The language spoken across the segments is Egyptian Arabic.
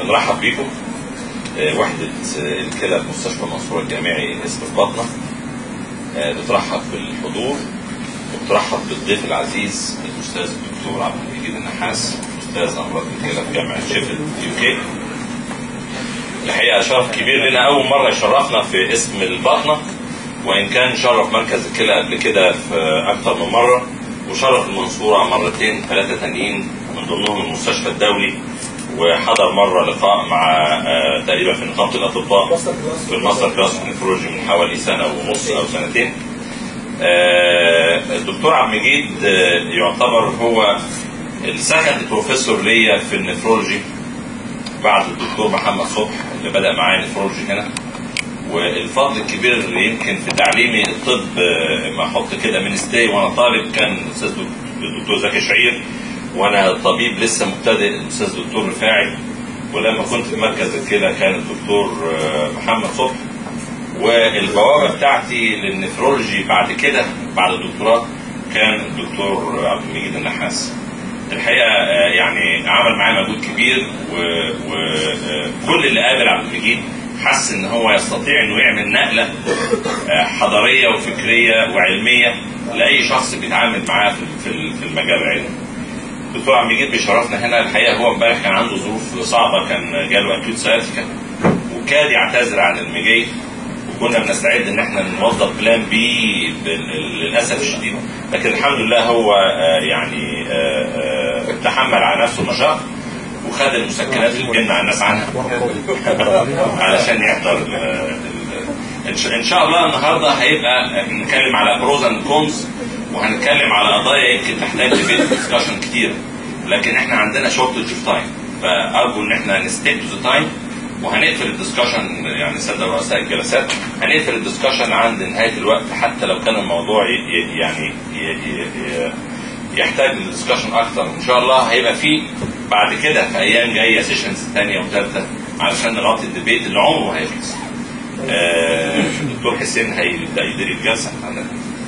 بنرحب بيكم آه، وحدة آه، الكلى بمستشفى المنصورة الجامعي اسم الباطنة آه، بترحب بالحضور وبترحب بالضيف العزيز الأستاذ الدكتور عبد المجيد النحاس أستاذ أمراض الكلى في جامعة شيفيلد يو كي الحقيقة شرف كبير لنا أول مرة يشرفنا في اسم الباطنة وإن كان شرف مركز الكلى قبل كده في أكثر من مرة وشرف المنصورة مرتين ثلاثة تانيين من ضمنهم المستشفى الدولي وحضر مرة لقاء مع آه، تقريبا في نقابة الأطباء في الماستر كلاس في النفرولوجي من حوالي سنة ونص أو سنتين آه، الدكتور عبد المجيد آه، يعتبر هو السكند بروفيسور ليا في النفرولوجي بعد الدكتور محمد صبح اللي بدأ معايا نفرولوجي هنا والفضل الكبير اللي يمكن في تعليمي الطب آه، ما احط كده من ستي وانا طالب كان الاستاذ دك- الدكتور زكي شعير وانا طبيب لسه مبتدئ الاستاذ الدكتور رفاعي ولما كنت في مركز الكلى كان الدكتور آه، محمد صبح والبوابه بتاعتي للنفرولوجي بعد كده بعد الدكتوراه كان الدكتور عبد المجيد النحاس الحقيقه آه، يعني عمل معايا مجهود كبير وكل اللي قابل عبد المجيد حس ان هو يستطيع انه يعمل نقله آه، حضاريه وفكريه وعلميه لاي شخص بيتعامل معاه في- في في المجال العلمي. الدكتور عبد المجيد بيشرفنا هنا الحقيقه هو امبارح كان عنده ظروف صعبه كان جاله اكيوت سياتيكا وكاد يعتذر عن المجي وكنا بنستعد ان احنا نوظف بلان بي بال- للاسف الشديد لكن الحمد لله هو آه، يعني آه، آه، تحمل على نفسه المشاق وخد المسكنات اللي بيمنع الناس عنها علشان يحضر ال- ال- ان شاء- إن شاء الله النهارده هيبقى نتكلم على بروز اند كونز وهنتكلم على قضايا يمكن تحتاج ديبيت ديسكشن كتير لكن احنا عندنا شورتج اوف تايم فارجو ان احنا نستيك تو ذا تايم وهنقفل الدسكشن يعني ساده رؤساء الجلسات هنقفل الدسكشن عند نهايه الوقت حتى لو كان الموضوع ي- ي- يعني ي- ي- ي- يحتاج للدسكشن اكتر ان شاء الله هيبقى فيه بعد كده في ايام جايه سيشنز ثانيه وثالثه علشان نغطي الديبيت اللي عمره ما هيخلص. آه، الدكتور حسين هيبدا يدير الجلسه عندنا.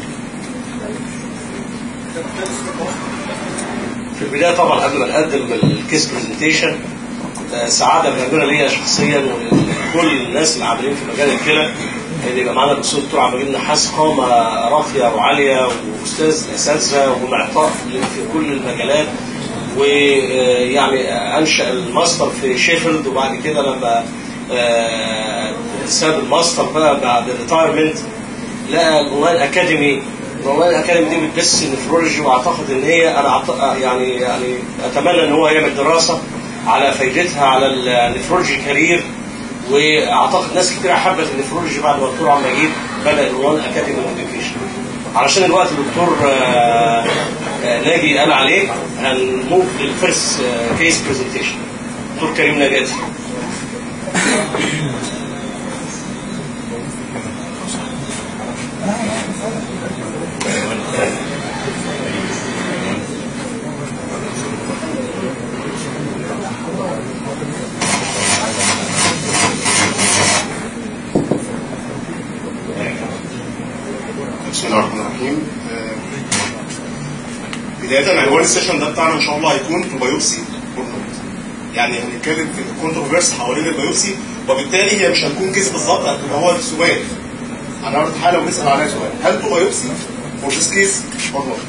في البدايه طبعا قبل ما نقدم الكيس برزنتيشن سعاده بنعملها ليا شخصيا ولكل الناس اللي عاملين في مجال الكلى ان يبقى معانا الاستاذ الدكتور عبد المجيد نحاس قامه راقيه وعاليه واستاذ الاساتذه ومعطاء في كل المجالات ويعني انشا الماستر في شيفيلد وبعد كده لما آه، ساب الماستر بقى بعد الريتايرمنت لقى الأونلاين أكاديمي الأونلاين أكاديمي دي بتبث النفرولوجي وأعتقد إن هي أنا أعت- يعني يعني أتمنى إن هو يعمل دراسة على فايدتها على النفرولوجي كارير وأعتقد ناس كتير حبت النفرولوجي بعد ما الدكتور عبد المجيد بدأ الأونلاين أكاديمي إديوكيشن علشان الوقت الدكتور آه، آه، ناجي قال عليه هنموف للفيرست كيس برزنتيشن دكتور كريم نجاتي بسم الله الرحمن الرحيم آه، بداية عنوان السيشن ده بتاعنا ان شاء الله هيكون تو بايوبسي يعني هنتكلم في الكونتروفيرس حوالين البيوبسي وبالتالي هي مش هتكون كيس بالظبط هتبقى هو السؤال هنعرض حاله ونسال عليها سؤال هل تو بايوبسي فور ذيس كيس اور نوت؟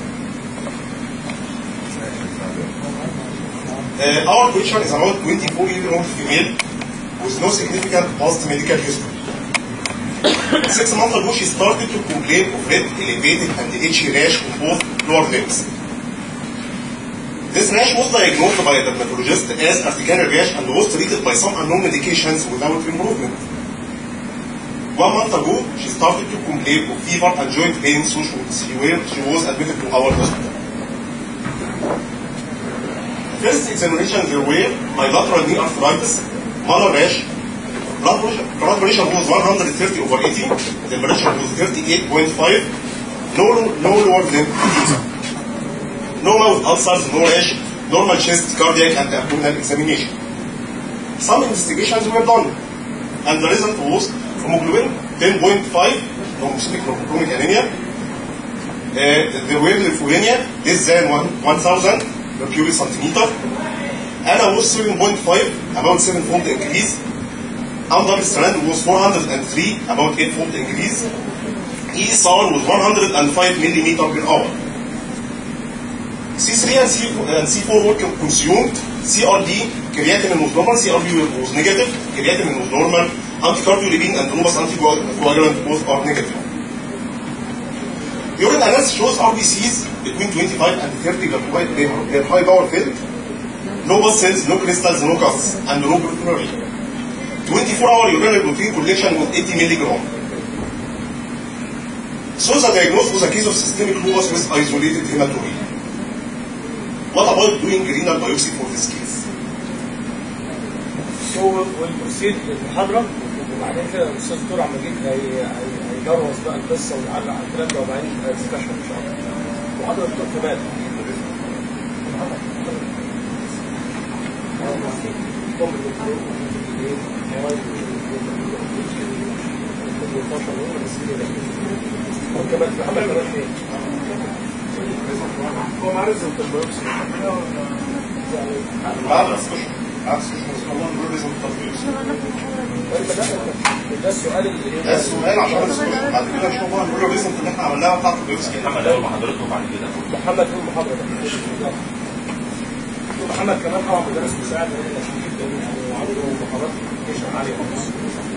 Uh, our patient is about 24 year old female with no significant past medical history. Six months ago, she started to complain of red, elevated, and itchy rash on both lower limbs. This rash was diagnosed by a dermatologist as urticaria rash and was treated by some unknown medications without improvement. One month ago, she started to complain of fever and joint pain, so she, were- she was admitted to our hospital. First examination, there were bilateral knee arthritis, malar rash, blood pressure, blood pressure was 130 over 80, temperature was 38.5, no, no lower than edema. No mouth ulcers, no rash, normal chest, cardiac, and abdominal examination. Some investigations were done, and the result was hemoglobin 10.5, hemocytic chromochromic anemia. Uh, there were lymphopenia less than one- 1,000 mercury centimeter, Anna was 7.5 about 7 fold increase under strand was 403 about 8 fold increase E sound was 105 millimeter per hour C3 and, C, and C4 were consumed CRD creatinine was normal CRD was negative creatinine was normal anticardiolipine and lupus anticoagulant both are negative Urine analysis shows RBCs between 25 and 30 they're quite- they're they're high power filled no bus cells, no crystals, no casts, and no proteinuria. 24 hour urinary protein collection with 80 milligram. So the diagnosis was a case of systemic lupus with isolated hematuria. What about doing renal biopsy for this case? سو والبروسيد للمحاضره وبعدين كده الاستاذ دكتور عم جيت هي- هي- هيجروز بقى القصه ويعلق على الكلام ده وبعدين ديسكشن ان شاء الله محاضره الدكتور كمال كمان محمد كمان فين؟ هو معرض البيوبسي بعد السكشن بعد السكشن بسم الله نقول لازم التطبيق ده السؤال اللي ده السؤال عشان السكشن بعد كده ان شاء الله نقول له لازم اللي احنا عملناها بتاعت البيوبسي محمد اول محاضرته وبعد كده محمد في المحاضرة ده محمد كمان طبعا مدرس مساعد لنا جدا وعنده محاضرات كوميونيكيشن عالية خالص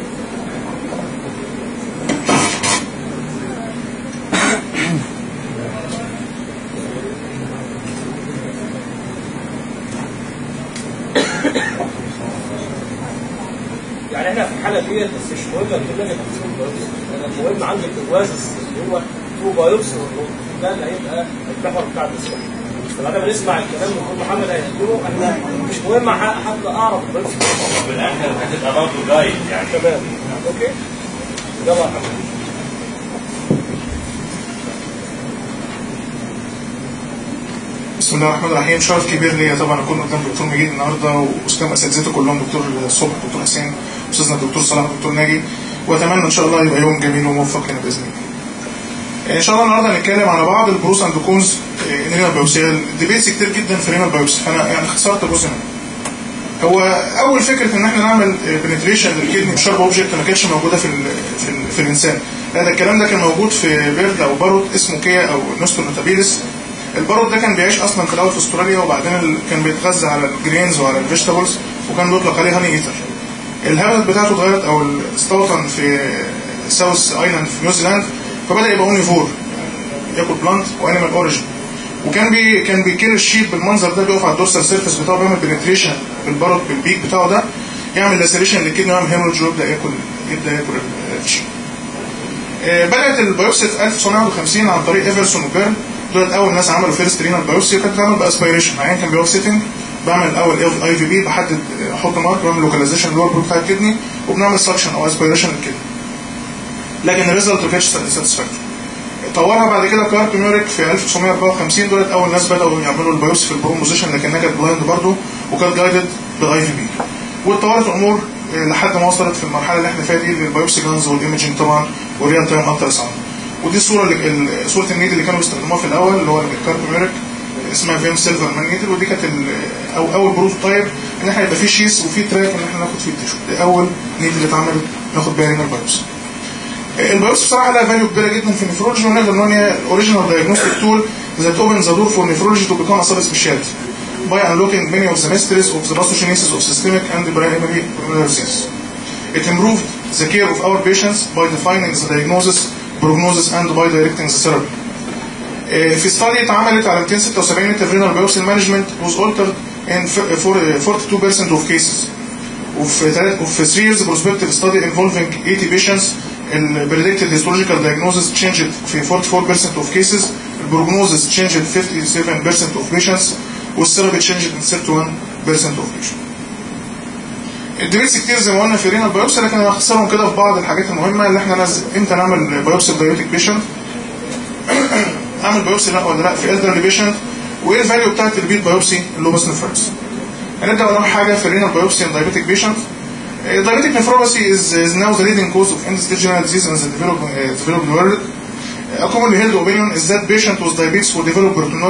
يعني احنا في الحاله ديت بس مش مهم اكتب لك تقسيم بايوبسي انا المهم عندي الجوازس اللي هو تو بايوبسي ده اللي هيبقى المحور بتاع الدسكشن فبعد ما نسمع الكلام اللي دكتور محمد هيقوله احنا مش مهم ح- حتى اعرف البايوبسي في الاخر هتبقى برضه جايد يعني تمام اوكي يلا يا محمد بسم الله الرحمن الرحيم شرف كبير ليا طبعا اكون قدام دكتور مجيد النهارده واستاذ اساتذته كلهم دكتور الصبح دكتور حسين استاذنا الدكتور صلاح دكتور ناجي واتمنى ان شاء الله يبقى يوم جميل وموفق لنا باذن الله. ان شاء الله النهارده هنتكلم على بعض البروس اند كونز الرينال بايوبسي الديبيتس كتير جدا في الرينال بايوبسي فانا يعني اختصرت جزء منها. هو اول فكره ان احنا نعمل بنتريشن للكدني بشارب اوبجكت ما كانتش موجوده في ال في, ال في الانسان لا ده الكلام ده كان موجود في بيرد او باروت اسمه كيا او نوستو نوتابيلس الباروت ده كان بيعيش اصلا في الاول في استراليا وبعدين ال- كان بيتغذى على الجرينز وعلى الفيجيتابلز وكان بيطلق عليه هاني ايثر الهابت بتاعته اتغيرت او استوطن في ساوث ايلاند في نيوزيلاند فبدا يبقى اونيفور ياكل بلانت وانيمال اوريجن وكان بي كان بيكيل الشيب بالمنظر ده بيقف على الدورسال سيرفيس بتاعه بيعمل بنتريشن بالباروت بالبيك بتاعه ده يعمل لاسيريشن للكدني ويعمل هيموريدج ويبدا ياكل يبدا ياكل الشيب آه، بدات البيوبسي في 1951 عن طريق ايفرسون وبيرن دول اول ناس عملوا فيرست رينال بايوبسي وكانت بتتعمل باسبيريشن عيان كان بيقف سيتنج بعمل الاول اي في بي بحدد آه، احط مارك بعمل لوكاليزيشن لور بتاع الكدني وبنعمل سكشن او اسبيريشن للكدني لكن الريزلت ما كانتش ساتسفاكتوري طورها بعد كده كارب ميوريك في 1954 دولت اول ناس بداوا يعملوا البيوبسي في البروم بوزيشن لكنها كانت بلايند برضه وكانت جايدد بالاي في بي واتطورت الامور آه، لحد ما وصلت في المرحله اللي احنا فيها دي للبيوبسي جانز والايمجنج طبعا والريال تايم الترا ساوند ودي الصوره اللي ال- صوره النيد اللي كانوا بيستخدموها في الاول اللي هو الكارب ميوريك اسمها فيم سيلفر مان نيدل ودي كانت ال- او اول بروتوتايب ان احنا يبقى في شيس وفي تراك ان احنا ناخد فيه التيشو دي اول نيد اللي اتعملت ناخد بيها رينال بايوبسي البيوبسي بصراحه لها فاليو كبيره جدا في النفرولوجي ونقدر نقول ان هي اوريجينال دايجنوستيك تول ذات اوبن ذا دور فور نفرولوجي تو بيكون سب سبيشاليتي by unlocking many of the mysteries of the pathogenesis of systemic and primary pulmonary disease. It improved the care of our patients by defining the diagnosis, prognosis, and by directing the therapy. آه، في study اتعملت على 276 renal biopsy management was altered in f- for- 42% of cases. وفي ثلاث وفي 3 years prospective study involving 80 patients ال predicted histological diagnosis changed في 44% of cases ال prognosis changed 57% of patients والثيرابي changed in 31% of patients الديبيتس كتير زي ما قلنا في رينال بايوبسي لكن انا هختصرهم كده في بعض الحاجات المهمه اللي احنا نز... امتى نعمل بايوبسي دايوتيك بيشنت اعمل بايوبسي لا ولا لا في elderly بيشنت وايه الفاليو بتاعت البيت بايوبسي اللوبس نفرس هنبدا اول حاجه في الرينال بايوبسي and diabetic patient Uh, diabetic nephropathy is, is now the leading cause of end-stage renal disease in the developed, uh, developed world. A commonly held opinion is that patient with diabetes will develop proteinuria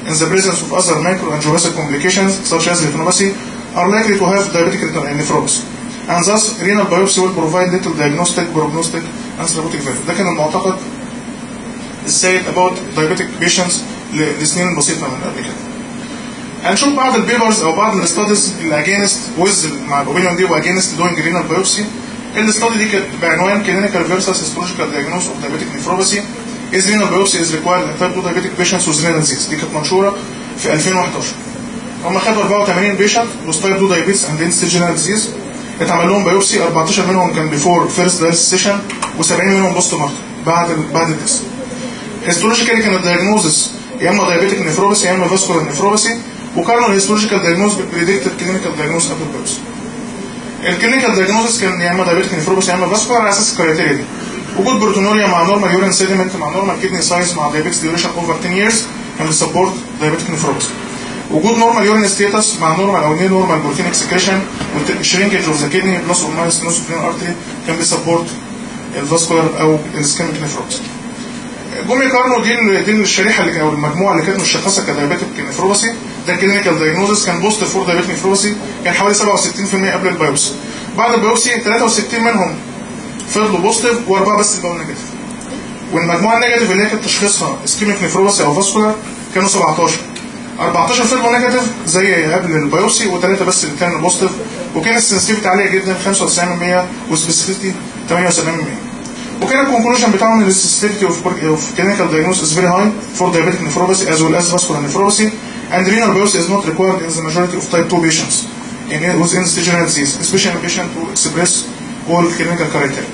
in the presence of other microangiopathic complications such as retinopathy are likely to have diabetic retin- nephropathy and thus renal biopsy will provide little diagnostic prognostic and therapeutic value ده كان المعتقد السيد about diabetic patients ل- لسنين بسيطة من قبل كده هنشوف بعض البيبرز او بعض الاستاديز اللي اجينست ويز مع الاوبينيون دي واجينست دوينج رينال بايوبسي الاستادي دي كانت بعنوان كلينيكال فيرسس هيستولوجيكال دايجنوز اوف دايبيتيك نيفروباثي از رينال بايوبسي از ريكوايرد ان تايب 2 دايبيتيك بيشنتس وذ رينال ديزيز دي كانت منشوره في 2011 هم خدوا 84 بيشنت وذ تايب 2 دايبيتس اند ستيج رينال ديزيز اتعمل لهم بايوبسي 14 منهم كان بيفور فيرست دايلس سيشن و70 منهم بوست مارتم بعد ال- بعد التست هيستولوجيكالي كان الدايجنوزس يا اما دايبيتيك نيفروباثي يا اما فاسكولار نيفروباثي وقارنوا الهيستولوجيكال دايجنوز بالبريدكتد كلينيكال دايجنوز قبل البيوبسي الكلينيكال دايجنوزس كان يا اما دايبيتيك نيفروباثي يا اما فاسكولار على اساس الكرايتيريا دي وجود بروتونوريا مع نورمال يورين سيدمنت مع نورمال كدني سايز مع دايبيتس ديوريشن اوفر 10 years كان بيسبورت دايبيتيك نيفروباثي وجود نورمال يورين ستيتس مع نورمال او نير نورمال بروتين اكسكريشن والشرينكج اوف ذا كدني بلس اور ماينس نوس ارتري كان بيسبورت الفاسكولار او السكيميك نيفروباثي جم يقارنوا دي ال- دي الشريحه اللي او المجموعه اللي كانت مشخصه كدايبيتيك نيفروباثي ده كلينيكال دايجنوزس كان بوست فور دايبيتيك نيفروباثي كان حوالي 67% قبل البيوبسي بعد البيوبسي 63 منهم فضلوا بوزيتيف واربعه بس اللي بقوا نيجاتيف والمجموعه النيجاتيف اللي هي كانت تشخيصها اسكيميك نيفروباثي او فاسكولار كانوا 17 14 فضلوا نيجاتيف زي قبل البيوبسي وثلاثه بس اللي كانوا بوزيتيف وكان السنسيتيفيتي عاليه جدا 95% والسبيسيفيتي 78% وكان الكونكلوجن بتاعهم ان السنسيتيفيتي اوف اوف كلينيكال دايجنوز از فيري هاي فور diabetic nephropathy as well as vascular nephropathy and renal biopsy is not required in the majority of type 2 patients in within stage renal disease especially in patient who express all clinical criteria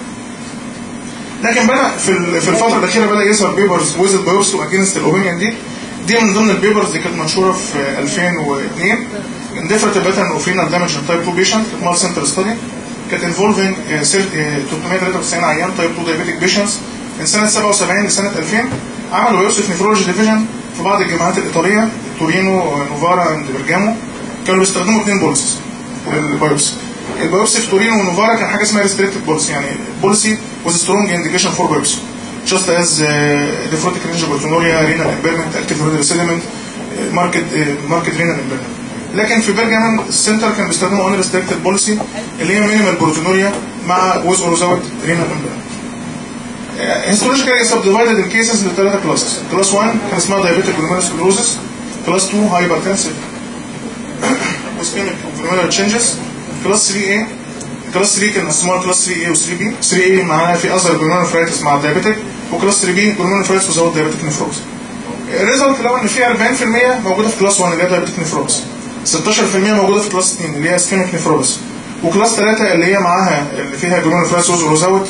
لكن بدا في ال- في الفتره الاخيره بدا يظهر بيبرز ويز البيوبسي واجينست الاوبينيون دي دي من ضمن البيبرز اللي كانت منشوره في 2002 in different pattern of renal damage in type 2 patient كانت مال سنتر ستادي كانت involving آه، سير- آه، 393 عيان تايب 2 diabetic patients من سنه 77 لسنه 2000 عملوا بايوبسي في نيفرولوجي ديفيجن في بعض الجامعات الايطاليه تورينو آه، نوفارا اند برجامو كانوا بيستخدموا اثنين بوليسز للبايوبسي البايوبسي في تورينو ونوفارا كان حاجه اسمها ريستريكتد بوليسي يعني بوليسي was a strong indication for biopsy just as uh, nephrotic range proteinuria renal impairment active renal sediment uh, market uh, market renal impairment لكن في برجمان السنتر كان بيستخدموا unrestricted بوليسي اللي هي مينيمال بروتينوريا مع with or without renal impairment هيستولوجيكالي subdivided الكيسز لثلاثه كلاسز كلاس 1 كان اسمها diabetic glomerulosclerosis كلاس 2 hypertensive ischemic glomerular changes كلاس 3A كلاس 3 كان اسمها كلاس 3A و 3B 3A معناها في اذر glomerulonephritis مع الدايابيتك وكلاس 3B glomerulonephritis without diabetic nephropathy الريزلت لو ان في 40% موجوده في كلاس 1 اللي هي diabetic nephropathy 16% موجوده في كلاس 2 اللي هي ischemic nephropathy وكلاس 3 اللي هي معاها اللي فيها glomerulonephritis without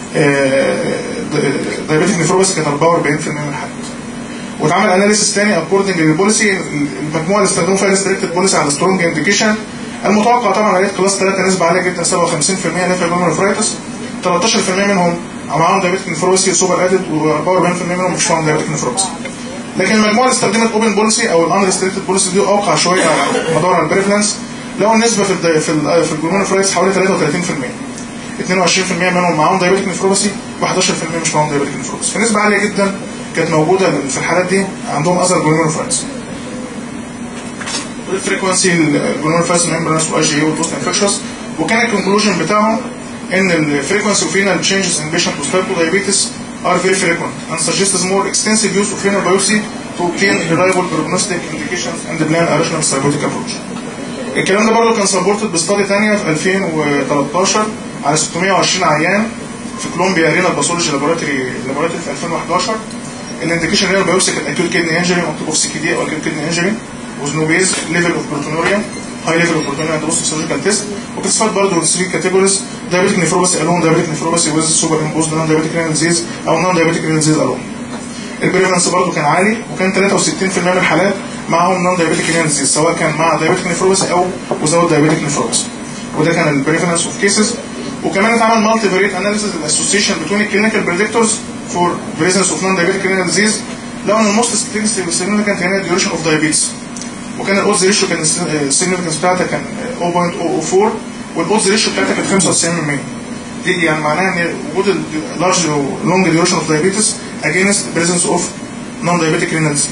دايابيتك نيفروباثي كانت 44% من الحالات واتعمل اناليسيس تاني اكوردنج للبوليسي المجموعه اللي استخدموا فيها ريستريكتد بوليسي على سترونج انديكيشن المتوقع طبعا لقيت كلاس 3 نسبه عاليه جدا 57% اللي فيها جلوميرفرايتس 13% منهم معاهم دايابيتك نيفروباثي سوبر ادد و44% منهم مش معاهم دايابيتك نيفروباثي لكن المجموعه اللي استخدمت اوبن بوليسي او الان ريستريكتد بوليسي دي اوقع شويه على مدار على البريفلنس لقوا النسبه في ال في ال في الجلوميرفرايتس حوالي 33% 22% منهم معاهم دايابيتك نيفروباثي و11% مش معاهم دايابيتك نيفروباثي فنسبه عاليه جدا كانت موجوده في الحالات دي عندهم اثر جلوميرفرايتس الفريكونسي الجلوميرفرايتس ممبرانس واي جي والبوست انفكشوس وكان الكونكلوجن بتاعهم ان الفريكونسي اوف renal changes in patient with type 2 diabetes are very frequent and suggests more extensive use of renal biopsy to obtain reliable prognostic indications and plan a rational therapeutic approach. الكلام ده برضه كان سبورتد بستادي ثانيه في 2013 على 620 عيان في كولومبيا رينال باثولوجي لابوراتوري لابوراتوري في 2011 الانديكيشن رينال بايوبسي كانت اكيوت كيدني انجري مكتوب اوف سي كي دي او اكيوت كيدني انجري وذ نو بيز ليفل اوف بروتونوريا هاي ليفل اوف بروتونوريا اند بوست سيرجيكال تيست وكانت برضه 3 كاتيجوريز دايابيتك نيفروباثي الون دايابيتك نيفروباثي ويز سوبر امبوزد نون دايابيتك رينال ديزيز او نون دايابيتك رينال ديزيز الون البريفلنس برضه كان عالي وكان 63% من الحالات معاهم نون دايابيتك رينال ديزيز سواء كان مع دايابيتك نيفروباثي او وزود دايابيتك نيفروباثي وده كان البريفلنس اوف كيسز وكمان اتعمل مالتي فاريت اناليسيس الاسوسيشن بتوين الكلينيكال بريدكتورز فور بريزنس اوف نون دايابيتك رينال ديزيز لو ان الموست سيجنيفيكانت هنا ديوريشن اوف دايابيتس وكان الاودز ريشيو كان السيجنيفيكانس بتاعتها كان 0.004 والاودز ريشيو بتاعتها كانت 95% دي يعني معناها ان وجود اللارج لونج ديوريشن اوف دايابيتس اجينست بريزنس اوف نون دايابيتك رينال ديزيز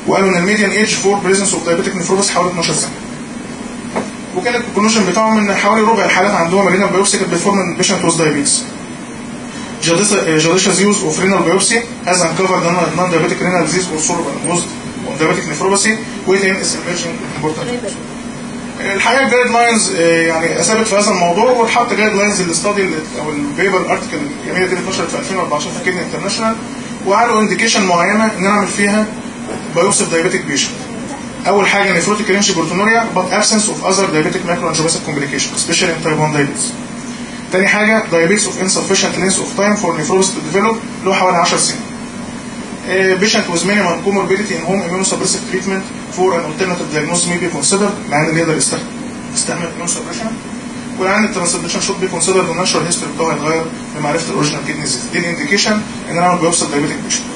وقالوا ان الميديان ايج فور بريزنس اوف دايابيتيك نيفروباثي حوالي 12 سنه وكان الكونكلوجن بتاعهم ان حوالي ربع الحالات عندهم رينال بايوبسي كانت بتفورم ان بيشنت ويز دايابيتس judicious use of renal biopsy has uncovered non-diabetic renal disease or caused of diabetic nephropathy within is emerging important الحقيقه الجايد لاينز يعني اثبت في هذا الموضوع واتحط جايد لاينز للاستادي او البيبر الارتكل الجميله دي اللي اتنشرت في 2014 في كيدني انترناشونال وقالوا انديكيشن معينه ان نعمل فيها بايوبسي دايابيتك بيشنت اول حاجه نيفروتيك رينج بروتونوريا but absence of other diabetic macroangiopathic complications especially in type 1 diabetes تاني حاجه diabetes of insufficient length of time for nephrosis to develop اللي هو حوالي 10 سنين patient with minimum comorbidity in home immunosuppressive treatment for an alternative diagnosis may be considered العيان اللي يقدر يستخدم يستعمل immunosuppression والعيان الترانسبليشن should be considered والناتشورال هيستوري بتاعه يتغير بمعرفه الاوريجينال كيدني ديزيز دي الانديكيشن ان انا اعمل بايوبسي دايابيتك بيشنت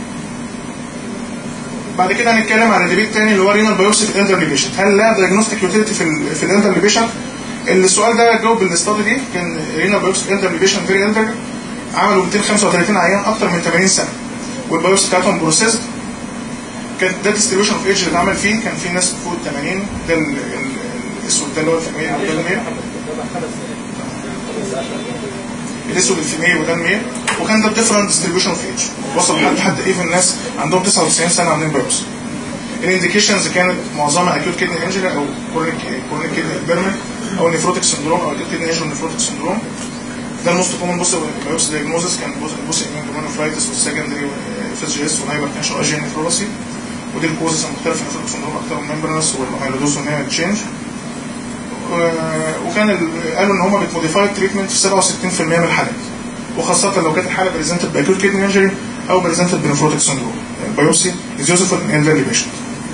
بعد كده هنتكلم عن الديبيت تاني اللي هو رينال بايوبسي في الالدرلي بيشنت هل لا دايجنوستيك يوتيليتي في ال في الالدرلي بيشنت السؤال ده جاوب بالاستادي دي كان رينال بايوبسي في الالدرلي بيشنت فيري الدرلي عملوا 235 عيان اكتر من 80 سنه والبايوبسي بتاعتهم بروسيسد كان ده ديستريبيوشن اوف ايدج اللي اتعمل فيه كان في ناس فوق ال 80 ده ال- ال- الاسود ده اللي هو الفيميل وده الميل الاسود الفيميل وده الميل وكان ده ديفرنت ديستريبيوشن اوف ايدج وصل لحد حتى ايفن ناس عندهم 99 سنه عاملين بايوبسي الانديكيشنز كانت معظمها اكيوت كيدني انجري او كورونيك كورونيك كيدني امبيرمنت او نيفروتيك سندروم او اكيوت كيدني انجري نيفروتيك سندروم ده الموست كومن بص بايوبسي دايجنوزس كان بص ايميونوفرايتس والسكندري اف جي اس والهايبر تنشن واجي نيفروباسي ودي الكوزز المختلفه نيفروتيك سندروم اكتر من ممبرنس والهايلودوز والنيال تشينج وكان ال- قالوا ان هم بتموديفاي تريتمنت في 67% من الحالات وخاصه لو كانت الحاله بريزنتد باكيوت كيدني انجري او بريزنتد بنيفروتيك سندروم البايوبسي از يوزفول ان elderly بيشنت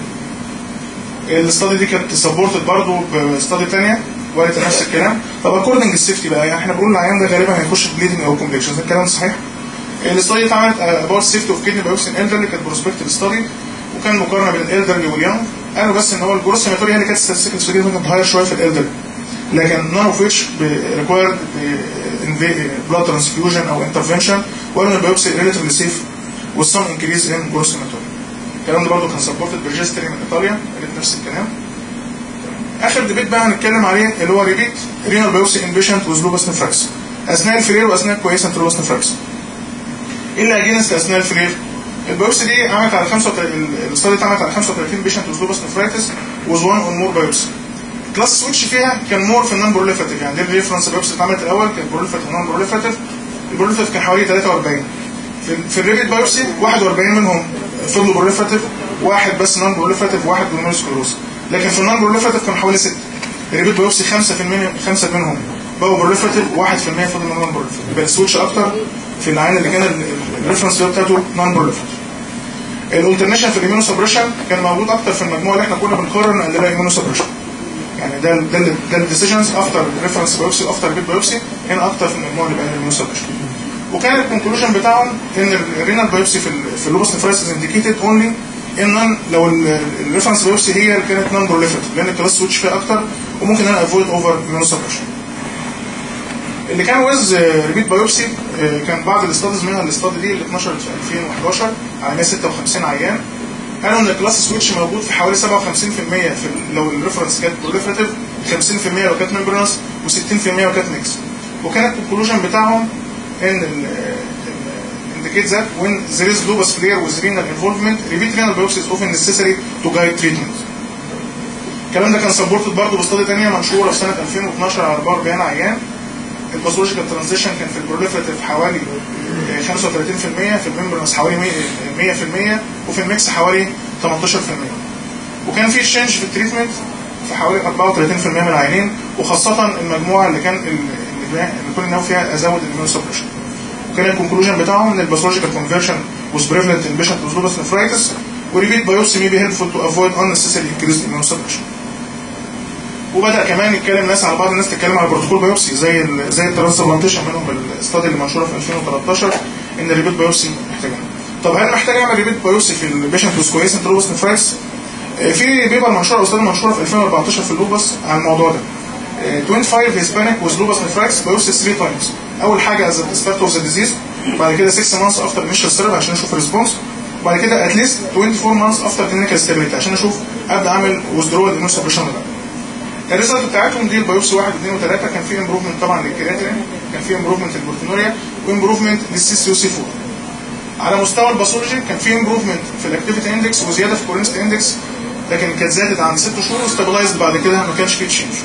الاستادي دي كانت سبورتد برضه باستادي ثانيه وقالت نفس الكلام طب اكوردنج السيفتي بقى يعني احنا بنقول العيان ده غالبا هيخش بليدنج او كومبليكشنز الكلام صحيح الاستادي اتعملت اباوت سيفتي اوف كيدني بايوبسي ان elderly كانت بروسبكتيف ستادي وكان مقارنه بين الالدرلي واليونج قالوا بس ان هو الجروس هيماتوري هي اللي كانت statistical significant هاير شويه في الالدرلي لكن none of which required blood transfusion او intervention وقالوا ان البيوبسي relatively safe with some increase in gross hematuria الكلام ده برضه كان سبورتد بريجستري من ايطاليا قالت نفس الكلام اخر ديبيت بقى هنتكلم عليه اللي هو ريبيت رينال بايوبسي ان بيشنت ويز لوبس نفراكس اثناء الفرير واثناء كويسه لوبس نفراكس ايه اللي اجينست اثناء الفرير البيوبسي دي عملت على 35 الاستادي اتعملت على 35 بيشنت ويز لوبس نفرايتس وز وان اون مور بايوبسي كلاس سويتش فيها كان مور في النون بروليفاتيف يعني دي الريفرنس بايوبسي اتعملت الاول كان بروليفاتيف ونون بروليفاتيف البروليفاتيف كان حوالي 43 في, في الريبيت بايوبسي 41 منهم فضلوا بروليفاتيف واحد بس نون بروليفاتيف وواحد بالمونس كلوز لكن في النون بروليفاتيف كان حوالي 6 الريبيت بايوبسي 5 في المية 5 منهم بقوا بروليفاتيف و1% فضل نون بروليفاتيف يبقى السويتش اكتر في العين اللي كان الريفرنس بتاعته نون بروليفاتيف الالترنيشن في الاميونو سبريشن كان موجود اكتر في المجموعه اللي احنا كنا بنقرر نقللها اميونو سبريشن يعني ده ده ال- ده الديسيجنز افتر ريفرنس بايوبسي افتر بيت بايوبسي هنا اكتر في المجموعه اللي بقى الاميونو سبريشن وكان الكونكلوجن بتاعهم ان الرينال بايوبسي في ال- في اللوبس نفرايسز انديكيتد اونلي ان لو الريفرنس بايوبسي هي اللي كانت نون بروليفيتيف لان الكلاس سويتش فيها اكتر وممكن انا افويد اوفر اميونو سبريشن اللي كان ويز ريبيت بايوبسي كان بعض الاستاديز منها الاستادي دي اللي اتنشرت في 2011 على 156 عيان قالوا ان الكلاس سويتش موجود في حوالي 57% في ال- لو الريفرنس كانت بروليفريتيف 50% لو كانت ميمبرانس و60% لو كانت ميكس وكان الكونكلوجن بتاعهم ان indicate that when there is lupus flare with renal involvement repeat renal biopsy is often necessary to guide treatment الكلام ده كان سبورتد برضه باستادي ثانيه منشوره في سنه 2012 على 44 عيان الباثولوجيكال ترانزيشن كان في البروليفريتيف حوالي آه، 35% في الممبرانس حوالي 100% 100% وفي الميكس حوالي 18% وكان في تشينج في التريتمنت في حوالي 34% من العيانين وخاصه المجموعه اللي كان ال- اللي اللي كل ناوي فيها ازود الاميون سبريشن وكان الكونكلوجن بتاعهم ان الباثولوجيكال كونفرشن was prevalent in patient with lupus nephritis وريبيت بايوبسي may be helpful to avoid unnecessary increased immune suppression وبدا كمان يتكلم ناس على بعض الناس تتكلم على بروتوكول بايوبسي زي ال زي الترانسبلانتيشن منهم الاستادي اللي منشوره في 2013 ان الريبيت بايوبسي محتاجها طب هل محتاج اعمل ريبيت بايوبسي في البيشنت ويز كويس انت لوبس نفرايس في بيبر منشوره او استادي منشوره في 2014 في اللوبس عن الموضوع ده 25 هيسبانيك ويز لوبس نفرايس بايوبسي 3 تايمز اول حاجه از ستارت اوف ذا ديزيز بعد كده 6 مانثs افتر انيشال ثيرابي عشان نشوف الريسبونس وبعد كده اتليست 24 مانثs افتر كلينيكال ستابيليتي عشان اشوف ابدا اعمل وذرول اميون سبريشن ولا لا الريزلت بتاعتهم دي البيوبسي 1 2 و3 كان في امبروفمنت طبعا للكرياتين كان في امبروفمنت للبروتينوريا وامبروفمنت للسي سي او سي 4 على مستوى الباثولوجي كان في امبروفمنت في الاكتيفيتي اندكس وزياده في الكورنست اندكس لكن كانت زادت عن 6 شهور واستابلايزد بعد كده ما كانش في تشينج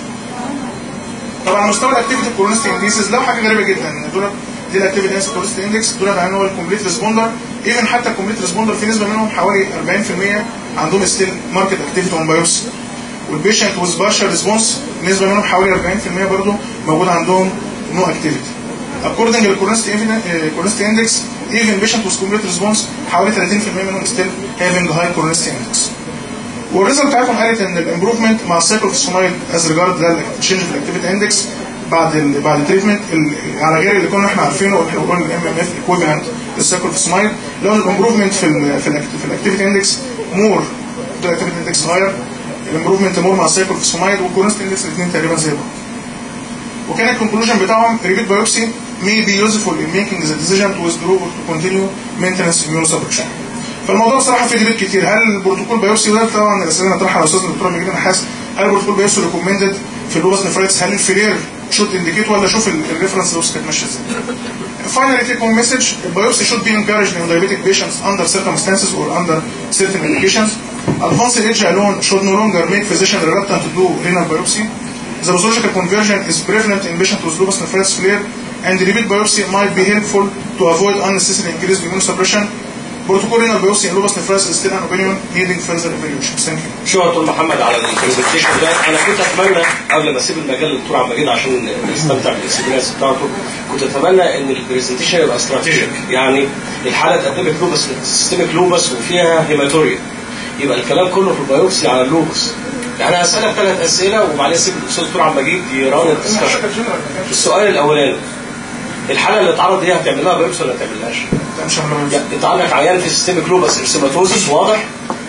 طبعا على مستوى الاكتيفيتي كورنست انديسز لو حاجه غريبه جدا ان دول دي الاكتيفيتي اندكس كورنست اندكس دول بقى هو الكومبليت ريسبوندر ايفن حتى الكومبليت ريسبوندر في نسبه منهم حوالي 40% عندهم ستيل ماركت اكتيفيتي اون بايوبسي والبيشنت ويز بارشال ريسبونس نسبه منهم حوالي 40% برضه موجود عندهم نو اكتيفيتي according للكورنست كورنست اندكس even patient with complete response حوالي 30% منهم still having high كورنست اندكس والريزلت بتاعتهم قالت ان الامبروفمنت مع السايكلوفيسومايد از ريجارد ده التشينج في الاكتيفيتي اندكس بعد ال بعد التريتمنت على غير اللي كنا احنا عارفينه واحنا قلنا الام ام اف ايكويفالنت للسايكلوفيسومايد لو الامبروفمنت في ال في ال في الاكتيفيتي اندكس مور الاكتيفيتي اندكس هاير الامبروفمنت مور مع السايكلوفيسومايد والكورنست اندكس الاثنين تقريبا زي بعض وكان الكونكلوجن بتاعهم repeat biopsy may be useful in making the decision to withdraw or to continue maintenance immunosuppression. فالموضوع بصراحه فيه ديبيت كتير هل البروتوكول بايوبسي وده طبعا الاسئله اللي طرحها الاستاذ الدكتور مجدي نحاس هل البروتوكول بايوبسي ريكومندد في اللوبس نفرايتس هل الفيلير شوت انديكيت ولا شوف الريفرنس لوبس كانت ماشيه ازاي. Finally, take home message: biopsy should be encouraged in diabetic patients under circumstances or under certain indications. Advanced age alone should no longer make physician reluctant to do renal biopsy. The pathological conversion is prevalent in patients with lupus nephritis flare, and repeat biopsy might be helpful to avoid unnecessary increased immunosuppression. Protocol renal biopsy in lupus nephritis is still an opinion needing further evaluation. Thank you. شكرا دكتور محمد على البرزنتيشن ده انا كنت اتمنى قبل ما اسيب المجال للدكتور عبد المجيد عشان نستمتع بالاكسبيرينس بتاعته كنت اتمنى ان البرزنتيشن يبقى استراتيجيك يعني الحاله اتقدمت لوبس سيستميك لوبس وفيها هيماتوريا يبقى الكلام كله في البيوبسي على اللوبس يعني انا هسالك ثلاث اسئله وبعدين اسيب الاستاذ الدكتور عبد المجيد يران الدسكشن السؤال الاولاني الحاله اللي اتعرض ليها هتعمل لها بايوبسي ولا ما تعملهاش؟ مش هعمل يعني انت عندك عيان في سيستميك لوبس ارسيماتوزيس واضح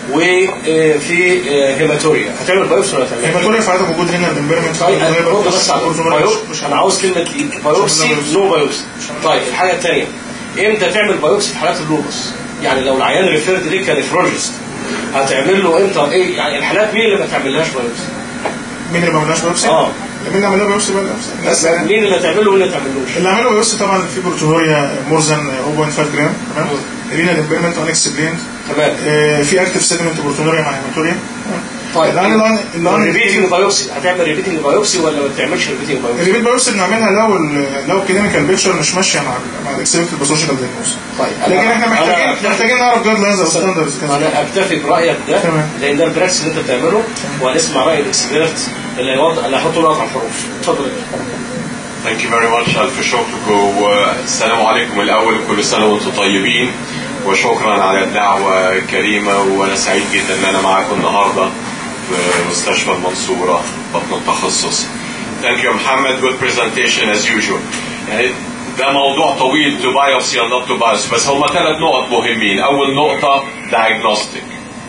وفي هيماتوريا هتعمل بايوبسي ولا تعمل هيماتوريا في عدم وجود هنا الامبيرمنت طيب انا برد بس على البايوبسي انا عاوز كلمه بايوبسي نو بايوبسي طيب الحاجه الثانيه امتى تعمل بايوبسي في حالات اللوبس يعني لو العيان ريفيرد ليك كنفرولوجيست هتعمل له امتى ايه يعني الحالات مين اللي ما تعملهاش بايوبسي مين اللي ما عملناش بايوبسي؟ اه مين اللي عمل لها بايوبسي بقى بس مين اللي هتعمله واللي ما تعملوش اللي عملوا بايوبسي طبعا في بروتونوريا مور ذان 0.5 جرام تمام رينا امبيرمنت ان اكسبليند تمام في اكتف سيجمنت بروتونوريا مع هيماتوريا طيب الان الان الان ريبيتنج بايوبسي هتعمل ريبيتنج بايوبسي ولا ما بتعملش ريبيتنج بايوبسي الريبيت بايوبسي بنعملها لو ال- لو الكلينيكال بيكتشر مش ماشيه مع ال- مع الاكسبكتد باثولوجيكال دايجنوز طيب لكن احنا محتاجين أنا- محتاجين نعرف جايد لاينز او ستاندردز كده انا اكتفي برايك ده تمام. لان ده البراكتس اللي انت بتعمله وهنسمع راي الاكسبيرت اللي هيوضح اللي هيحط نقط على الحروف اتفضل Thank you very much ألف شكر والسلام عليكم الأول كل سنة وأنتم طيبين وشكرا على الدعوة الكريمة وأنا سعيد جدا إن أنا معاكم النهاردة في مستشفى المنصورة بطن التخصص. Thank you محمد good presentation as usual. يعني ده موضوع طويل to biopsy and not to biopsy بس هما ثلاث نقط مهمين. أول نقطة diagnostic.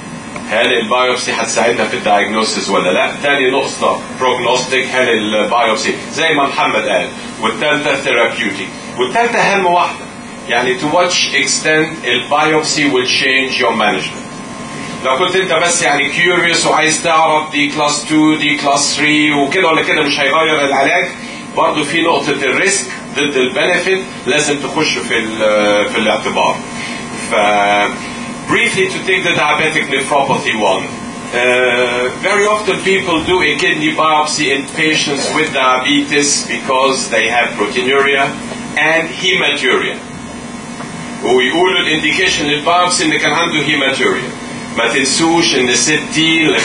هل البايوبسي هتساعدنا في الدايجنوستس ولا لا؟ تاني نقطة بروجنوستيك هل البايوبسي زي ما محمد قال والثالثة ثيرابيوتيك والثالثة أهم واحدة يعني to watch extent البايوبسي will change your management لو كنت انت بس يعني كيوريوس وعايز تعرف دي كلاس 2 دي كلاس 3 وكده ولا كده مش هيغير العلاج برضه في نقطة الريسك ضد البنفيت لازم تخش في ال- في الاعتبار. ف briefly to take the diabetic nephropathy one. Uh, very often people do a kidney biopsy in patients with diabetes because they have proteinuria and hematuria. ويقولوا الانديكيشن للبايوبسي ان كان عنده هيماتوريا ما تنسوش ان 60 ل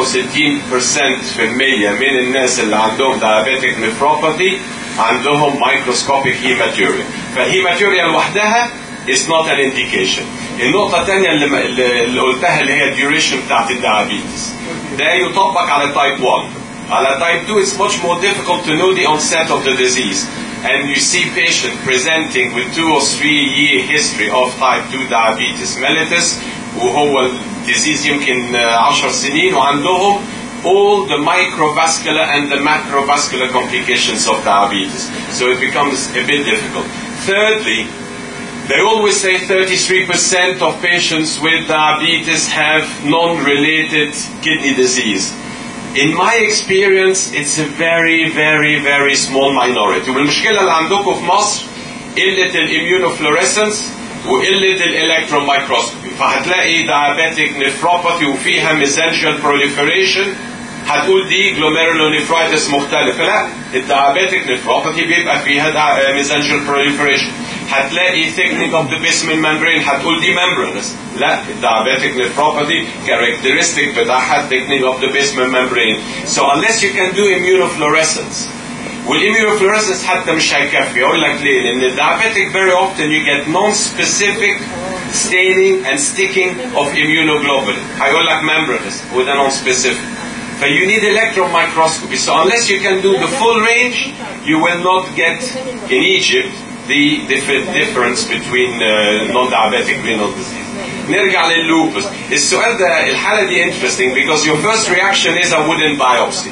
65% في المية من الناس اللي عندهم diabetic nephropathy عندهم microscopic hematuria فالهيماتوريا لوحدها is not an indication النقطة الثانية اللي, اللي قلتها اللي هي الديوريشن بتاعت الديابيتس ده يطبق على type 1 على type 2 it's much more difficult to know the onset of the disease and you see patient presenting with two or three year history of type 2 diabetes mellitus وهو الديزيز يمكن 10 سنين وعندهم all the microvascular and the macrovascular complications of diabetes. So it becomes a bit difficult. Thirdly, They always say 33% of patients with diabetes have non-related kidney disease. In my experience, it's a very, very, very small minority. والمشكلة اللي عندكم في مصر قلة الاميونوفلوريسنس وقلة الالكترون مايكروسكوبي فهتلاقي diabetic nephropathy وفيها mesangial proliferation هتقول دي glomerulonephritiس مختلفة لا الديابيتك نفروباثي بيبقى فيها mesangial proliferation هتلاقي thickening of the basement membrane هتقول دي membranous لا الديابيتك نفروباثي characteristic بتاعها thickening of the basement membrane so unless you can do immunofluorescence والimmunofluorescence حتى مش هيكفي اقول لك ليه لان الديابيتك very often you get non-specific staining and sticking of immunoglobulin هيقول لك membranous وده non-specific So you need electron microscopy. So unless you can do the full range, you will not get in Egypt the dif- difference between uh, non-diabetic renal disease. نرجع لللوبس. السؤال ده الحالة دي interesting because your first reaction is a wooden biopsy.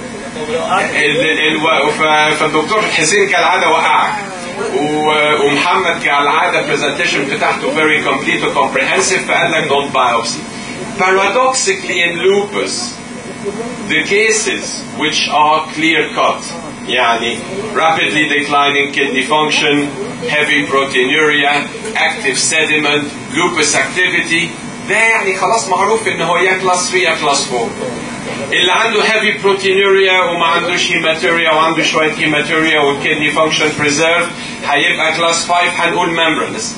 ال- ال- ف- فالدكتور حسين كالعادة وقعك. و- ومحمد كالعادة البرزنتيشن بتاعته very complete و comprehensive فقال لك don't biopsy. Paradoxically in lupus, the cases which are clear cut يعني rapidly declining kidney function heavy proteinuria active sediment lupus activity ده يعني خلاص معروف ان هو يا كلاس 3 يا كلاس 4 اللي عنده heavy proteinuria وما عندوش هيماتوريا وعنده شويه هيماتوريا والكدني فانكشن بريزيرف هيبقى كلاس 5 هنقول ممبرنس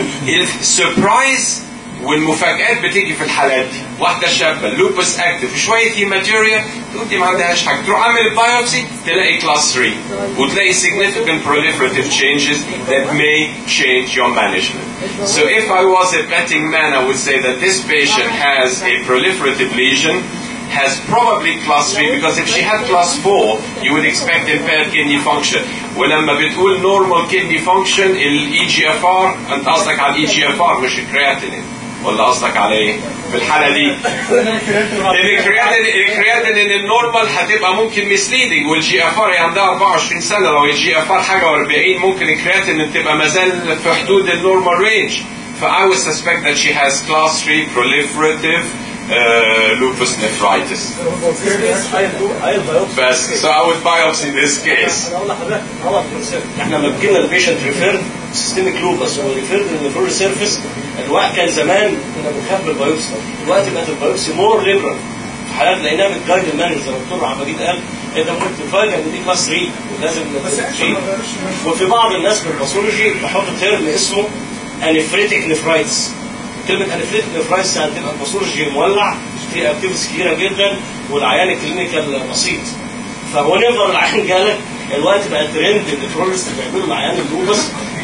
السربرايز والمفاجآت بتيجي في الحالات دي واحدة شابة لوبس اكتف شوية هيماتوريا تقول دي ما عندهاش حاجة تروح عامل البايوبسي تلاقي كلاس 3 وتلاقي significant proliferative changes that may change your management. So if I was a betting man I would say that this patient has a proliferative lesion has probably class 3 because if she had class 4 you would expect impaired kidney function ولما بتقول normal kidney function الاي جي اف ار انت قصدك على الاي جي اف ار مش الكرياتينين ولا قصدك على ايه؟ في الحالة دي لان الكرياتين الكرياتين النورمال هتبقى ممكن مسليدنج والجي اف ار عندها 24 سنة لو الجي اف ار حاجة و40 ممكن الكرياتين تبقى مازال في حدود النورمال رينج ف I would suspect that she has class 3 proliferative uh, lupus nephritis. بس so I would biopsy this case. انا اقول لحضرتك غلط كونسيبت احنا لما بجينا البيشنت ريفيرد سيستميك لوبس وريفيرد للنفرول سيرفيس الوقت كان زمان كنا بنخاف من البيوبسي دلوقتي بقت البيوبسي مور ليبرال في حالات لقيناها بتجايد المانج زي ما الدكتور عبد المجيد قال انت ممكن تفاجئ ان دي كلاس 3 ولازم تشيل وفي بعض الناس في الباثولوجي بحط ترم اسمه انفريتك نفرايتس كلمة انفريتك نفرايتس يعني تبقى الباثولوجي مولع في اكتيفيتيز كتيرة جدا والعيان الكلينيكال بسيط فهو نقدر العيان جالك الوقت بقى ترند النفرولوجيست بيعملوا العيان اللوبس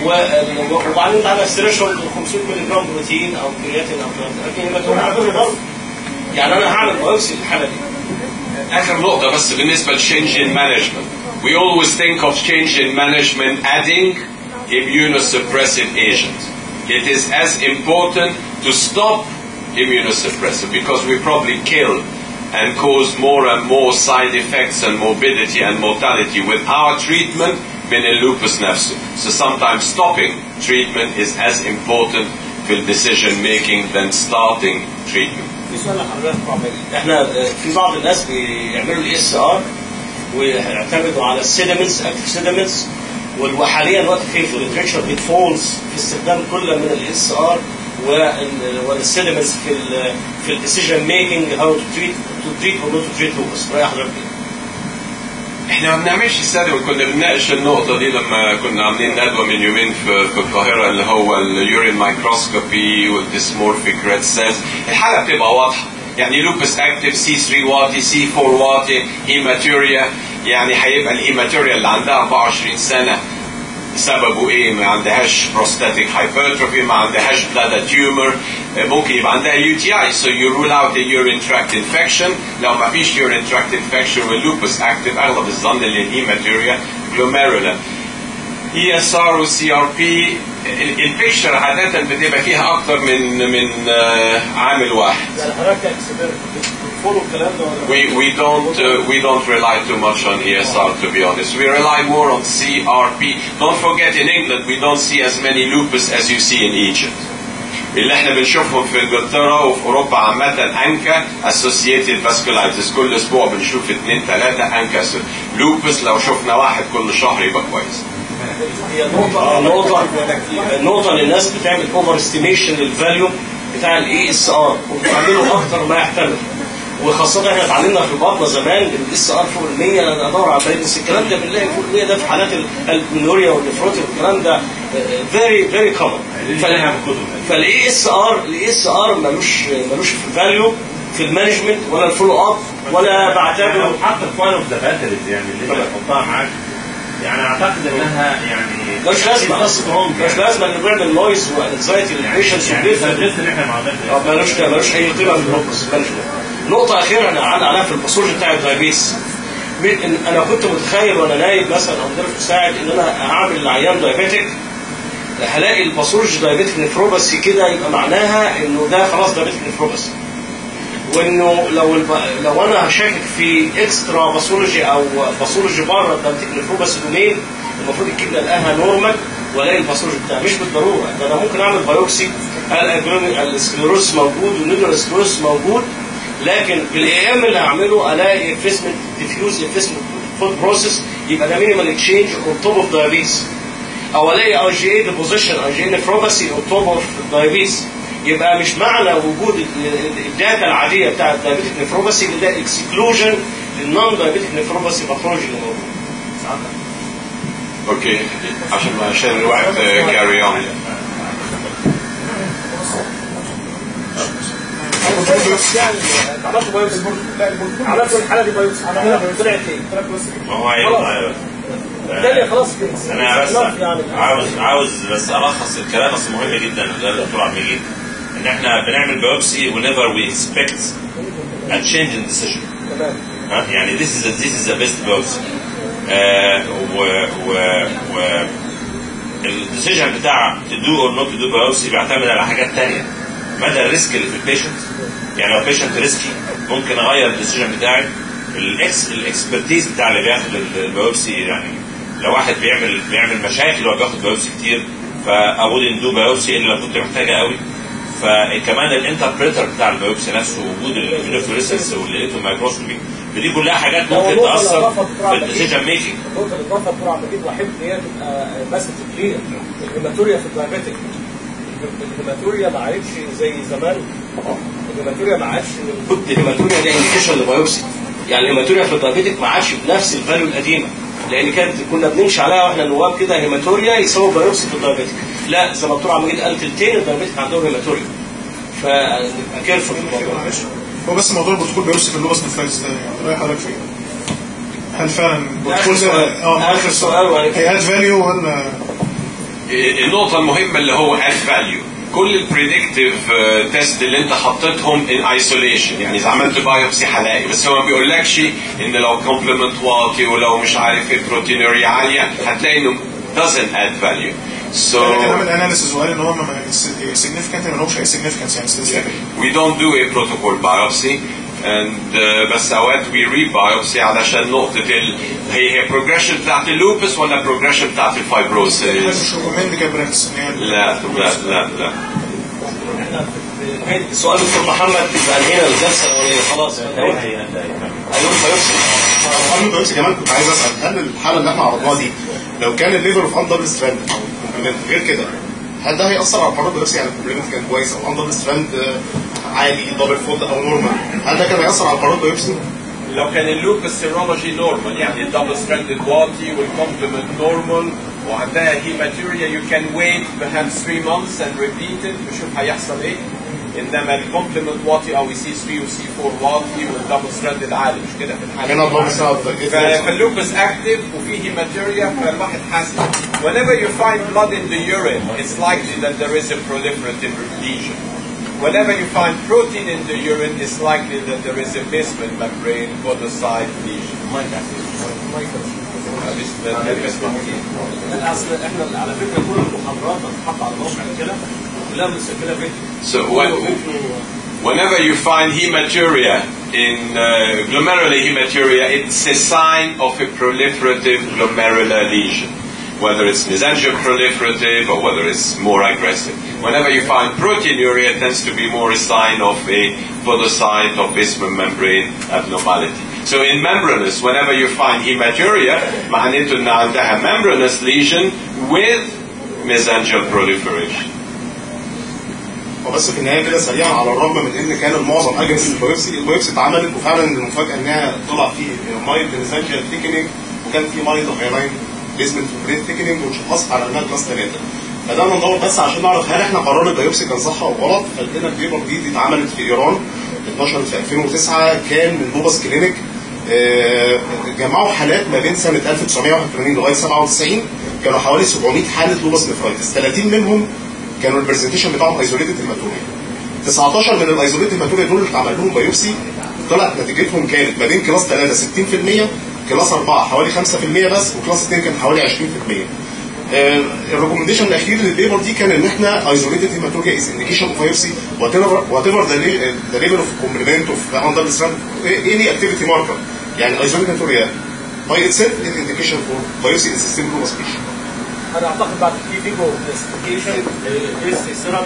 و- وبعدين انت عندك ثريشولد 500 مللي جرام بروتين او كرياتين او لكن يبقى تقول عامل برضه يعني انا هعمل بايوبسي الحاله دي آخر نقطة بس بالنسبة للchange in management. We always think of change in management adding immunosuppressive agent. It is as important to stop immunosuppressive because we probably kill and cause more and more side effects and morbidity and mortality with our treatment من اللوبس نفسه. So sometimes stopping treatment is as important في decision making than starting treatment. في سؤال لحضرتك معمل. احنا في بعض الناس بيعملوا الاي اس ار ويعتمدوا على السيدمنتس اكتف سيدمنتس وحاليا الوقت في في الليترشر بيتفولز في استخدام كل من الاس ار والسيدمنتس في ال في الديسيجن ميكنج هاو تو تريت تو تريت اور نوت تو تريت لوبس رايح حضرتك ايه؟ احنا ما بنعملش سادة وكنا بنناقش النقطة دي لما كنا عاملين ندوة من يومين في, في القاهرة اللي هو اليورين مايكروسكوبي والديسمورفيك ريد سيلز الحالة بتبقى واضحة يعني لوبس اكتف سي 3 واطي سي 4 واطي هيماتوريا يعني هيبقى الهيماتوريا اللي عندها 24 سنة سببه ايه ما عندهاش بروستاتيك هايبرتروفي ما عندهاش بلادا تيومر ممكن يبقى عندها يو تي اي سو يو رول اوت يورين تراكت انفكشن لو ما فيش يورين تراكت انفكشن واللوبس اكتف اغلب الظن اللي الهيماتوريا جلوميرولا اي اس ار وسي ار بي البيكشر عادة بتبقى فيها اكتر من من آه، عامل واحد يعني حضرتك اكسبيرت فولو الكلام ده ولا We, we don't uh, we don't rely too much on ESR to be honest. We rely more on CRP. Don't forget in England we don't see as many lupus as you see in Egypt. اللي احنا بنشوفهم في انجلترا وفي اوروبا عامة انكا اسوسييتد فاسكولايتس كل اسبوع بنشوف اثنين ثلاثة انكا لوبس لو شفنا واحد كل شهر يبقى كويس. هي النقطة النقطة النقطة اللي الناس بتعمل اوفر استيميشن للفاليو بتاع الاي اس ار وبتعمله اكتر ما يحتمل وخاصة احنا اتعلمنا في البطنة زمان الاس ار فوق ال 100 انا ادور على بس الكلام ده بنلاقي فوق ال 100 ده في حالات البنوريا والنفروتي والكلام ده فيري فيري كومن فالاي اس ار الاي اس ار ملوش ملوش في الفاليو في المانجمنت ولا الفولو اب ولا بعتبره حتى الكوين اوف ذا باتريز يعني اللي انت تحطها معاك يعني اعتقد انها يعني ملوش لازمه ملوش لازمه انه بيعمل نويز وانكزايتي للبيشنتس يعني التدريس اللي احنا عملناه اه ملوش ملوش اي قيمه في البروكس مانجمنت نقطه اخيره انا علق عليها في الباثولوجي بتاع الدايابيتس إن انا كنت متخيل وانا نايم مثلا او مدرب مساعد ان انا هعمل العيان دايابيتك هلاقي الباثولوجي دايابيتك نفروباسي كده يبقى معناها انه ده خلاص دايابيتك نفروباسي وانه لو الب... لو انا هشكك في اكسترا باثولوجي او باثولوجي بره الدايابيتك نفروباسي دومين المفروض الكبده الاقيها نورمال والاقي الباثولوجي بتاعها مش بالضروره ده انا ممكن اعمل بايوبسي السكليروس موجود والنيدر سكليروس موجود لكن الاي ام اللي هعمله الاقي افيسمنت ديفيوز افيسمنت فود بروسيس يبقى ده مينيمال اكشينج اون توب اوف دايابيتس او الاقي اي جي اي ديبوزيشن اي جي اي نفروباسي اون توب اوف دايابيتس يبقى مش معنى وجود الداتا العاديه بتاعت الدايابيتك نفروباسي ان ده اكسكلوجن للنون دايابيتك نفروباسي باثولوجي اللي موجود اوكي عشان ما عشان الوقت كاري اون يعني عملت بايوبسي عملت الحاله دي بايوبسي عملها طلعت ايه؟ طلعت بس ما هو هيبقى بالتالي خلاص كده انا بس يعني عاوز عاوز بس الخص الكلام اصل مهم جدا اللي قاله الدكتور عبد المجيد ان احنا بنعمل بايوبسي whenever we expect a change in decision تمام ها؟ يعني this is the, this is the best biopsy آه و و و الديسيجن بتاع to do or not to do biopsy بيعتمد على حاجات تانية مدى الريسك اللي في البيشنت يعني لو بيشنت ريسكي ممكن اغير الديسيجن بتاعي الاكس الاكسبرتيز بتاع اللي بياخد ال- البيوبسي يعني لو واحد بيعمل بيعمل مشاكل وهو بياخد بيوبسي كتير فاقول دو بايوبسي الا لو كنت محتاجه قوي فكمان الانتربريتر بتاع البيوبسي نفسه وجود الفلوفلوريسنس والليتو مايكروسكوبي دي كلها حاجات ممكن تاثر في الديسيجن ميكنج النقطه اللي اتوفى دكتور عبد المجيد وحب ان هي تبقى بس كلير الهيماتوريا في الدايابيتك الهيماتوريا ما عادش زي زمان الهيماتوريا ما عادش وجود الهيماتوريا ده انديكيشن لبايوبسي يعني الهيماتوريا في الدايابيتك ما عادش بنفس الفاليو القديمه لان كانت كنا بنمشي عليها واحنا نواب كده هيماتوريا يساوي بايوبسي في الدايابيتك لا زي ما الدكتور عبد المجيد قال تلتين الدايابيتك عندهم هيماتوريا فنبقى كيرفول في الموضوع معلش هو بس موضوع البروتوكول بيوصف في اللوبس نفايز ده يعني رايح حضرتك فين؟ هل فعلا البروتوكول آخر سؤال. اه آخر سؤال وعليك. هي اد فاليو ولا النقطة المهمة اللي هو اد فاليو كل البريدكتيف تيست اللي انت حطيتهم ان ايسوليشن يعني اذا عملت بايوبسي هلاقي بس هو ما بيقولكش ان لو كومبلمنت واطي ولو مش عارف ايه بروتينوريا عالية هتلاقي انه doesn't add value so كان عامل اناليسيز وقال ان هو ما سيجنفكانت ما لهمش اي سيجنفكانس يعني statistically. we don't do a protocol biopsy and uh, بس اوقات we re-biopsy علشان نقطة ال... هي هي progression بتاعت اللوبس ولا progression بتاعت الفايبروسيس مش ميديكال براكتس ان هي لا لا لا لا سؤال دكتور محمد يبقى هنا الجلسه الاولانيه خلاص هيقول هيقول بايوبسي قبل ما بس كمان كنت عايز اسال هل الحاله اللي احنا عرضناها دي لو كان الليفر اوف ان دبل ستراند او كومبلمنت غير كده هل ده هيأثر على القرار البيوبسي يعني الكومبلمنت كان كويس او ان دبل ستراند عالي دبل فولد او نورمال هل ده كان هيأثر على القرار البيوبسي؟ لو كان اللوبس سيرولوجي نورمال يعني الدبل ستراندد واطي والكومبلمنت نورمال وعندها هيماتوريا يو كان ويت perhaps 3 months and repeat it وشوف هيحصل ايه انما الكومبلمنت واطي او سي 3 وسي 4 واطي والدبل ستراندد عالي مش كده في الحاله هنا الله بسبب ف- فاللوبس اكتف وفيه هيماتوريا فالواحد حاسس whenever you find blood in the urine it's likely that there is a proliferative lesion whenever you find protein in the urine it's likely that there is a basement membrane podocyte lesion Uh, this- that- that is not- اصل احنا على فكره كل المحاضرات بتتحط على موقع كده كلها متسجله فيديو So when, whenever you find hematuria in uh, glomerular hematuria, it's a sign of a proliferative glomerular lesion, whether it's mesangial proliferative or whether it's more aggressive. Whenever you find proteinuria, it tends to be more a sign of a podocyte or basement membrane abnormality. So in membranous, whenever you find hematuria, معناته ان عندها membranous lesion with mesangial proliferation. وبس في النهايه كده سريعا على الرغم من ان كان المعظم اجنس البيوبسي البيوبسي اتعملت وفعلا المفاجاه انها طلع فيه مايل بنسانجيال ثيكنينج وكان في مايل هايلاين بيزمنت برين ثيكنينج وشخصت على انها كلاس 3 فده ندور بس عشان نعرف هل احنا قرار البيوبسي كان صح او غلط فلقينا البيبر دي, دي اتعملت في ايران اتنشرت في 2009 كان من بوبس كلينيك آه، جمعوا حالات ما بين سنه 1981 لغايه 97 كانوا حوالي 700 حاله لوبس نفرايتس 30 منهم كانوا البرزنتيشن بتاعهم ايزوليتد هيماتوريا 19 من الايزوليتد هيماتوريا دول اللي اتعمل لهم بايوبسي طلعت نتيجتهم كانت ما بين كلاس 3 60% كلاس 4 حوالي 5% بس وكلاس 2 كان حوالي 20% الريكومنديشن الاخير للبيبر دي كان ان احنا ايزوليتد هيماتوريا از انديكيشن اوف بايوبسي وات ايفر وات ايفر ذا ليفل اوف كومبلمنت اوف اندر اني اكتيفيتي ماركر يعني ايزوليتد هيماتوريا باي اتسيلف از انديكيشن فور بايوبسي از سيمبل سبيشال انا اعتقد بعد في فيجو كلاسيفيكيشن اس ثيرابي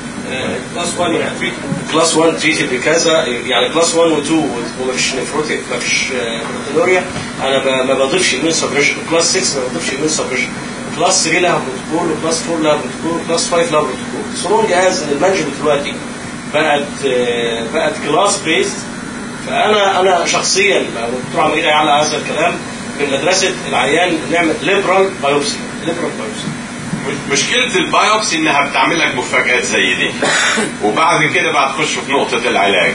كلاس 1 يعني تريت كلاس 1 تريتد بكذا يعني كلاس 1 و2 ومفيش نفروتيك مفيش بروتينوريا انا ب- ما بضيفش المين سبريشن كلاس 6 ما بضيفش المين سبريشن كلاس 3 لها بروتوكول وكلاس 4 لها بروتوكول وكلاس 5 لها بروتوكول سرونج از ان المانجمنت دلوقتي بقت آه، بقت كلاس بيست فانا انا شخصيا الدكتور عميد على هذا الكلام من مدرسه العيان نعمل ليبرال بايوبسي ليبرال بايوبسي مشكلة البايوبسي انها بتعمل لك مفاجآت زي دي وبعد كده بقى تخش في نقطة العلاج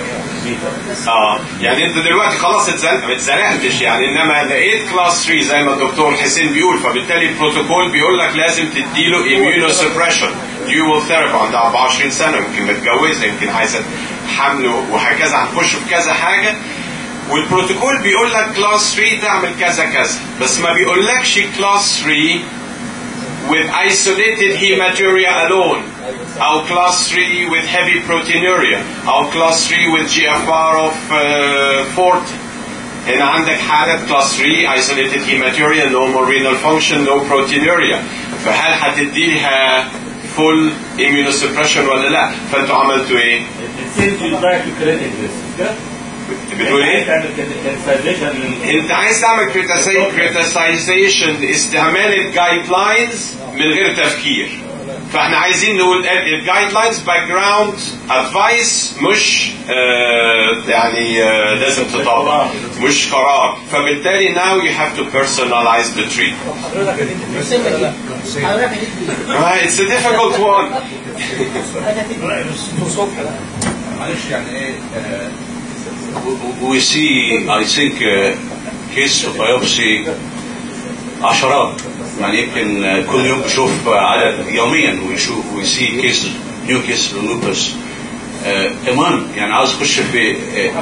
اه يعني انت دلوقتي خلاص اتزنقت ما اتزنقتش يعني انما لقيت كلاس 3 زي ما الدكتور حسين بيقول فبالتالي البروتوكول بيقول لك لازم تديله immunosuppression سبريشن ديول ثيرابي عندها 24 سنة يمكن متجوزة يمكن عايزة حمل وهكذا هنخش في كذا حاجة والبروتوكول بيقول لك كلاس 3 تعمل كذا كذا بس ما بيقولكش كلاس 3 with isolated hematuria alone أو class 3 with heavy proteinuria أو class 3 with GFR of uh, 40 هنا عندك حالة class 3 isolated hematuria no more renal function no proteinuria فهل هتديها full immunosuppression ولا لا فانتوا عملتوا ايه؟ السيلز يدرك الكريتيك ريسك بتقول ايه؟ تعمل كريتيسايزيشن انت عايز تعمل كريتيسايزيشن لاستعمال الجايد لاينز من غير تفكير فاحنا عايزين نقول الجايد لاينز باك جراوند ادفايس مش آه يعني آه لازم تطبق مش قرار فبالتالي now you have to personalize the treatment uh, it's a difficult one معلش يعني ايه آه، we see I think uh, case of biopsy عشرات يعني يمكن آه، كل يوم بشوف آه، عدد يوميا ويشوف ويسي كيس نيو كيس لوبس المهم يعني عاوز اخش في آه،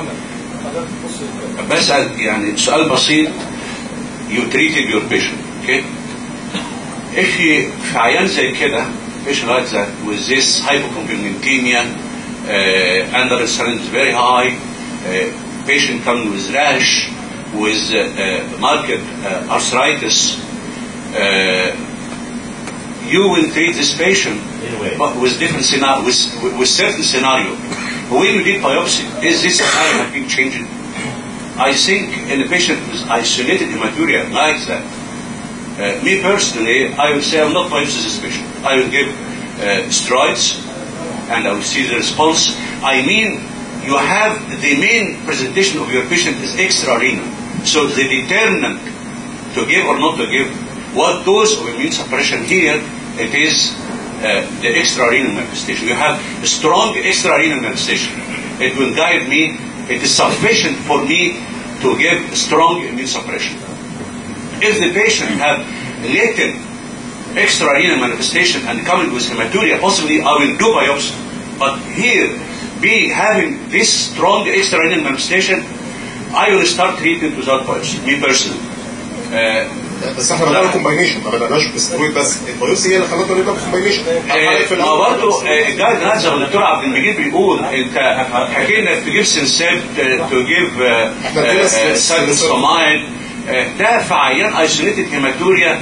بسأل يعني سؤال بسيط you treated your patient okay if you في عيان زي كده patient like that with this hypocomplementemia uh, under syringe is very high uh, patient comes with rash with uh, uh, marked uh, arthritis uh, you will treat this patient but with different scenario with, with certain scenario when you did biopsy is this scenario have been changed I think in a patient with isolated hematuria like that uh, me personally, I would say I'm not biopsy suspicion. I will give uh, steroids and I will see the response. I mean, you have the main presentation of your patient is extrarenal. So the determinant to give or not to give what dose of immune suppression here, it is uh, the extrarenal manifestation. You have a strong extrarenal manifestation. It will guide me. It is sufficient for me to give strong immune suppression if the patient have latent extrarenal manifestation and coming with hematuria, possibly I will do biopsy. But here, be having this strong extrarenal manifestation, I will start treatment without biopsy, me personally. Uh, بس احنا بدأنا كومباينيشن ما بدأناش بسترويد بس البيوبسي هي اللي خلتنا نبدا كومباينيشن آه، ما برضه جايد لاينز زي ما الدكتور عبد المجيد بيقول انت حكي انك تجيب سنسات تجيب ادينا سن- سايكلوسامايد ده في عيان ايسوليتد هيماتوريا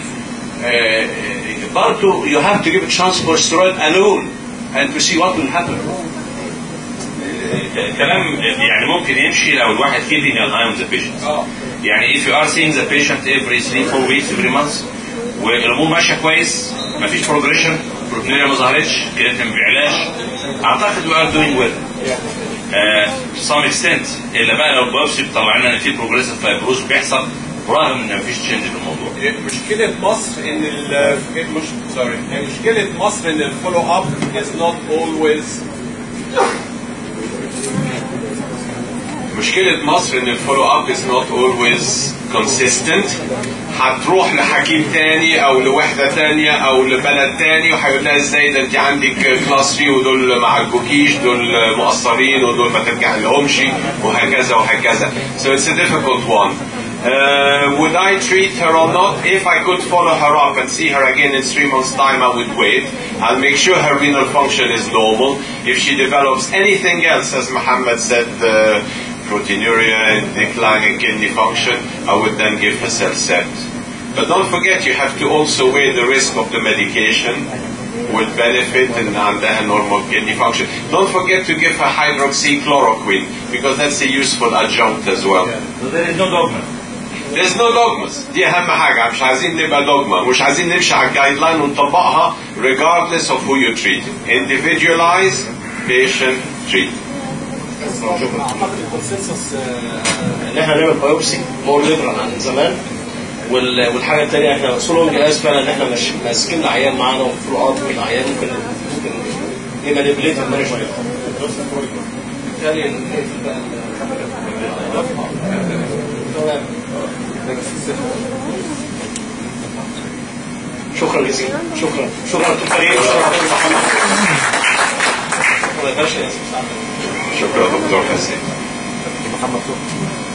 برضه you have to give a chance for steroid alone and to see what will happen. كلام يعني ممكن يمشي لو الواحد keeping an eye on the patient يعني if you are seeing the patient every 3 4 weeks every month والامور ماشيه كويس مفيش progression بروتينيا ما ظهرتش كرياتين ما بيعلاش اعتقد we are doing well uh, to some extent الا بقى لو البيوبسي بتطلع لنا ان في بروجريسيف فايبروز بيحصل رغم ان مفيش تشينج في الموضوع مشكلة مصر ان ال مش سوري مشكلة مصر ان الفولو اب is not always مشكلة مصر ان الفولو اب is not always consistent هتروح لحكيم تاني او لوحدة تانية او لبلد تاني وهيقول لها ازاي ده انت عندك كلاس 3 ودول ما عجبوكيش دول مقصرين ودول ما ترجع لهمش وهكذا وهكذا so it's a difficult one Uh, would I treat her or not? If I could follow her up and see her again in three months' time, I would wait. I'll make sure her renal function is normal. If she develops anything else, as Muhammad said, uh, proteinuria and decline in kidney function, I would then give her Celcept. But don't forget, you have to also weigh the risk of the medication will benefit and عندها normal kidney function. Don't forget to give her hydroxychloroquine because that's a useful adjunct as well. So there is no dogma. There's no dogmas دي اهم حاجه مش عايزين نبقى دوجما مش عايزين نمشي على الجايد لاين ونطبقها regardless of who you treat individualize patient treat اعتقد الكونسنسس ان احنا نعمل بايوبسي مور ليبرال عن زمان وال- والحاجه الثانيه احنا سولونج جهاز فعلا ان احنا مش ماسكين العيان معانا وفلو اب من العيان ممكن ممكن نمانيبيليت المانجمنت بالتالي نقفل بقى تمام. شكرا جزيلا شكرا شكرا دكتور فريد شكرا دكتور محمد شكرا يا باشا يا أستاذ سعد. شكرا دكتور حسين محمد